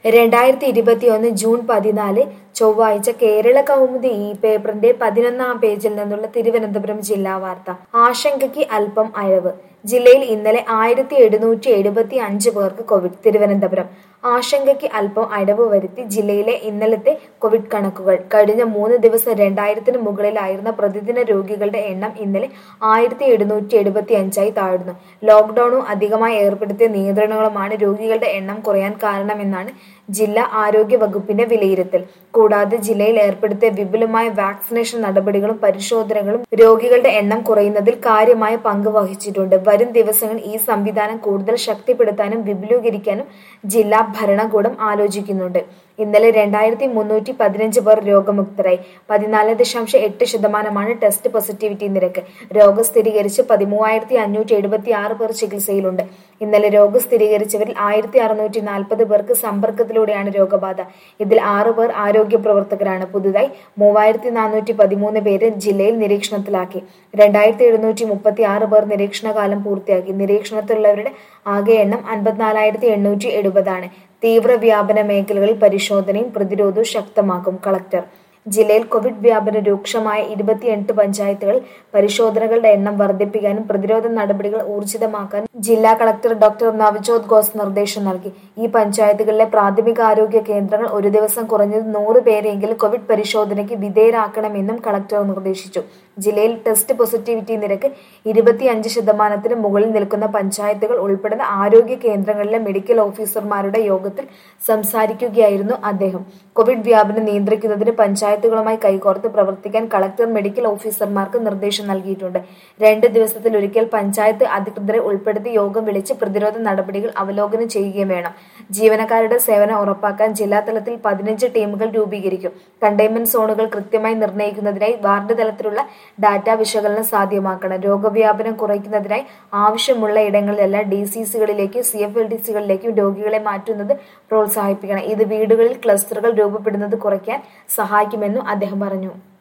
രണ്ടായിരത്തി ഇരുപത്തിയൊന്ന് ജൂൺ പതിനാല് ചൊവ്വാഴ്ച കേരള കൗമുദി ഈ പേപ്പറിന്റെ പതിനൊന്നാം പേജിൽ നിന്നുള്ള തിരുവനന്തപുരം ജില്ലാ വാർത്ത ആശങ്കയ്ക്ക് അല്പം അയവ് ജില്ലയിൽ ഇന്നലെ ആയിരത്തി എഴുന്നൂറ്റി എഴുപത്തി അഞ്ച് പേർക്ക് കോവിഡ് തിരുവനന്തപുരം ആശങ്കയ്ക്ക് അല്പം അയവ് വരുത്തി ജില്ലയിലെ ഇന്നലത്തെ കോവിഡ് കണക്കുകൾ കഴിഞ്ഞ മൂന്ന് ദിവസം രണ്ടായിരത്തിന് മുകളിലായിരുന്ന പ്രതിദിന രോഗികളുടെ എണ്ണം ഇന്നലെ ആയിരത്തി എഴുന്നൂറ്റി എഴുപത്തി അഞ്ചായി താഴ്ന്നു ലോക്ഡൌണും അധികമായി ഏർപ്പെടുത്തിയ നിയന്ത്രണങ്ങളുമാണ് രോഗികളുടെ എണ്ണം കുറയാൻ കാരണമെന്നാണ് ജില്ലാ ആരോഗ്യ വകുപ്പിന്റെ വിലയിരുത്തൽ കൂടാതെ ജില്ലയിൽ ഏർപ്പെടുത്തിയ വിപുലമായ വാക്സിനേഷൻ നടപടികളും പരിശോധനകളും രോഗികളുടെ എണ്ണം കുറയുന്നതിൽ കാര്യമായ പങ്ക് വഹിച്ചിട്ടുണ്ട് വരും ദിവസങ്ങളിൽ ഈ സംവിധാനം കൂടുതൽ ശക്തിപ്പെടുത്താനും വിപുലീകരിക്കാനും ജില്ലാ ഭരണകൂടം ആലോചിക്കുന്നുണ്ട് ഇന്നലെ രണ്ടായിരത്തി മുന്നൂറ്റി പതിനഞ്ച് പേർ രോഗമുക്തരായി പതിനാല് ദശാംശം എട്ട് ശതമാനമാണ് ടെസ്റ്റ് പോസിറ്റിവിറ്റി നിരക്ക് രോഗം സ്ഥിരീകരിച്ച് പതിമൂവായിരത്തി അഞ്ഞൂറ്റി എഴുപത്തി ആറ് പേർ ചികിത്സയിലുണ്ട് ഇന്നലെ രോഗം സ്ഥിരീകരിച്ചവരിൽ ആയിരത്തി അറുന്നൂറ്റി നാൽപ്പത് പേർക്ക് സമ്പർക്കത്തിലൂടെയാണ് രോഗബാധ ഇതിൽ ആറ് പേർ ആരോഗ്യ പ്രവർത്തകരാണ് പുതുതായി മൂവായിരത്തി നാനൂറ്റി പതിമൂന്ന് പേര് ജില്ലയിൽ നിരീക്ഷണത്തിലാക്കി രണ്ടായിരത്തി എഴുന്നൂറ്റി മുപ്പത്തി ആറ് പേർ നിരീക്ഷണകാലം പൂർത്തിയാക്കി നിരീക്ഷണത്തിലുള്ളവരുടെ ആകെ എണ്ണം അൻപത്തിനാലായിരത്തി എണ്ണൂറ്റി എഴുപതാണ് തീവ്രവ്യാപന മേഖലകളിൽ പരിശോധനയും പ്രതിരോധവും ശക്തമാക്കും കളക്ടർ ജില്ലയിൽ കോവിഡ് വ്യാപനം രൂക്ഷമായ ഇരുപത്തിയെട്ട് പഞ്ചായത്തുകളിൽ പരിശോധനകളുടെ എണ്ണം വർദ്ധിപ്പിക്കാനും പ്രതിരോധ നടപടികൾ ഊർജിതമാക്കാനും ജില്ലാ കളക്ടർ ഡോക്ടർ നവജോത് ഘോസ് നിർദ്ദേശം നൽകി ഈ പഞ്ചായത്തുകളിലെ പ്രാഥമികാരോഗ്യ കേന്ദ്രങ്ങൾ ഒരു ദിവസം കുറഞ്ഞത് നൂറ് പേരെങ്കിലും കോവിഡ് പരിശോധനയ്ക്ക് വിധേയരാക്കണമെന്നും കളക്ടർ നിർദ്ദേശിച്ചു ജില്ലയിൽ ടെസ്റ്റ് പോസിറ്റിവിറ്റി നിരക്ക് ഇരുപത്തിയഞ്ച് ശതമാനത്തിന് മുകളിൽ നിൽക്കുന്ന പഞ്ചായത്തുകൾ ഉൾപ്പെടുന്ന ആരോഗ്യ കേന്ദ്രങ്ങളിലെ മെഡിക്കൽ ഓഫീസർമാരുടെ യോഗത്തിൽ സംസാരിക്കുകയായിരുന്നു അദ്ദേഹം കോവിഡ് വ്യാപനം നിയന്ത്രിക്കുന്നതിന് പഞ്ചായത്തുകളുമായി കൈകോർത്ത് പ്രവർത്തിക്കാൻ കളക്ടർ മെഡിക്കൽ ഓഫീസർമാർക്ക് നിർദ്ദേശം നൽകിയിട്ടുണ്ട് രണ്ട് ദിവസത്തിലൊരിക്കൽ പഞ്ചായത്ത് അധികൃതരെ ഉൾപ്പെടുത്തി യോഗം വിളിച്ച് പ്രതിരോധ നടപടികൾ അവലോകനം ചെയ്യുകയും വേണം ജീവനക്കാരുടെ സേവനം ഉറപ്പാക്കാൻ ജില്ലാതലത്തിൽ പതിനഞ്ച് ടീമുകൾ രൂപീകരിക്കും കണ്ടെയ്ൻമെന്റ് സോണുകൾ കൃത്യമായി നിർണ്ണയിക്കുന്നതിനായി വാർഡ് തലത്തിലുള്ള ഡാറ്റ വിശകലനം സാധ്യമാക്കണം രോഗവ്യാപനം കുറയ്ക്കുന്നതിനായി ആവശ്യമുള്ള ഇടങ്ങളിലെല്ലാം ഡി സി സികളിലേക്കും സി എഫ് എൽ ഡി സികളിലേക്കും രോഗികളെ മാറ്റുന്നത് പ്രോത്സാഹിപ്പിക്കണം ഇത് വീടുകളിൽ ക്ലസ്റ്ററുകൾ രൂപപ്പെടുന്നത് കുറയ്ക്കാൻ സഹായിക്കുമെന്നും അദ്ദേഹം പറഞ്ഞു